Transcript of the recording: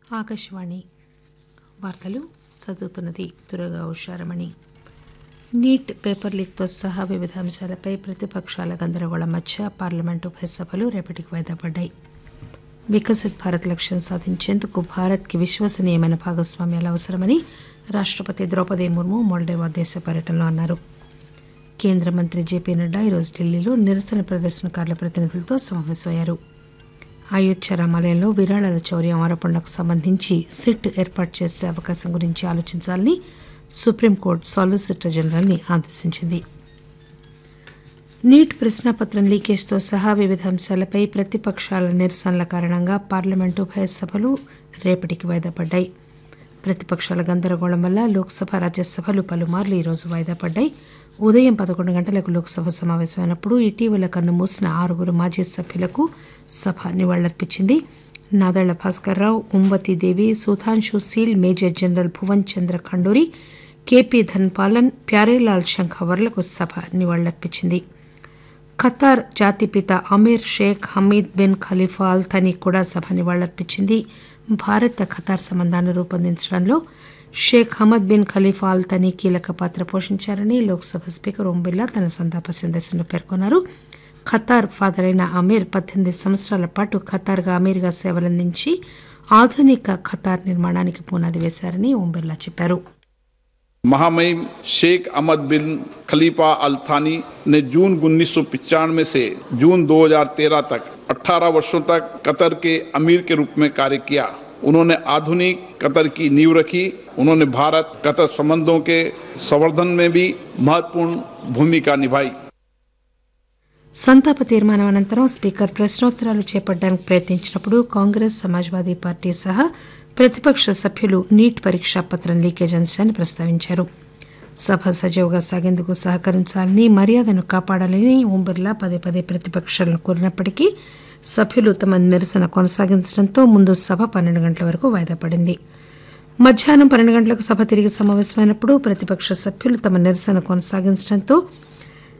ఆకాశవాణి వార్తలు చదువుతున్నది దురగా ఉషారమణి నీట్ పేపర్ లీక్తో సహా వివిధ అంశాలపై ప్రతిపక్షాల గందరగోళం మధ్య పార్లమెంటు ఉభయ సభలు రేపటికి వాయిదా పడ్డాయి వికసిత్ భారత్ లక్ష్యం సాధించేందుకు భారత్కి విశ్వసనీయమైన భాగస్వామ్యాలు అవసరమని రాష్టపతి ద్రౌపది ముర్ము మోల్డోవా దేశ పర్యటనలో అన్నారు కేంద్ర మంత్రి జేపీ నడ్డా ఈరోజు ఢిల్లీలో నిరసన ప్రదర్శనకారుల ప్రతినిధులతో సమావేశమయ్యారు అయోధ్య రామాలయంలో విరాళాల చౌర్యం ఆరోపణలకు సంబంధించి సిట్ ఏర్పాటు చేసే అవకాశం గురించి ఆలోచించాలని సుప్రీంకోర్టు సాలిసిటర్ జనరల్ని ఆదేశించింది నీట్ ప్రశ్నాపత్రం లీకేజ్తో సహా వివిధ అంశాలపై ప్రతిపక్షాల నిరసనల కారణంగా పార్లమెంటు ఉభయ సభలు రేపటికి వాయిదా పడ్డాయి ప్రతిపక్షాల గందరగోళం వల్ల లోక్సభ రాజ్యసభలు పలుమార్లు ఈరోజు వాయిదా పడ్డాయి ఉదయం పదకొండు గంటలకు లోక్సభ సమావేశమైనప్పుడు ఇటీవల కన్ను మూసిన ఆరుగురు మాజీ సభ్యులకు సభ నివాళులర్పించింది నాదళ్ల భాస్కర్రావు ఉంబతీదేవి Sudhanshu Seal major general Bhuvan Chandra Khanduri K P Dhanapalan Pyarelal శంఖవర్లకు సభ నివాళులర్పించింది ఖతార్ జాతిపిత Amir Sheikh Hamid bin Khalifa Al Thani కూడా సభ నివాళులర్పించింది భారత్ ఖతార్ సంబంధాన్ని రూపొందించడంలో Sheikh Hamad bin Khalifa Al Thani కీలక పాత్ర పోషించారని లోక్సభ స్పీకర్ ఓం బిర్లా తన సంతాప సందేశంలో పేర్కొన్నారు ఖతార్ ఫాదర్ అయిన అమీర్ పద్దెనిమిది సంవత్సరాల పాటు ఖతార్గా అమీర్గా సేవలందించి ఆధునిక ఖతార్ నిర్మాణానికి పునాది వేశారని ఓం బిర్లా చెప్పారు महामहिम शेख अहमद बिन खलीफा अल थानी ने जून उन्नीस से जून 2013 तक 18 वर्षों तक कतर के अमीर के रूप में कार्य किया उन्होंने आधुनिक कतर की नींव रखी उन्होंने भारत कतर संबंधों के संवर्धन में भी महत्वपूर्ण भूमिका निभाई సంతాప తీర్మానం అనంతరం స్పీకర్ ప్రశ్నోత్తరాలు చేపట్టడానికి ప్రయత్నించినప్పుడు కాంగ్రెస్ సమాజ్వాదీ పార్టీ సహా ప్రతిపక్ష సభ్యులు నీట్ పరీక్షా పత్రం లీకేజ్ అంశాన్ని ప్రస్తావించారు సభ సజావుగా సాగేందుకు సహకరించాలని మర్యాదను కాపాడాలని ఓం బిర్లా పదే పదే ప్రతిపక్షాలను కోరినప్పటికీ సభ్యులు తమ నిరసన కొనసాగించడంతో ముందు సభ పన్నెండు గంటల వరకు వాయిదా పడింది మధ్యాహ్నం పన్నెండు గంటలకు సభ తిరిగి సమావేశమైనప్పుడు ప్రతిపక్ష సభ్యులు తమ నిరసన కొనసాగించడంతో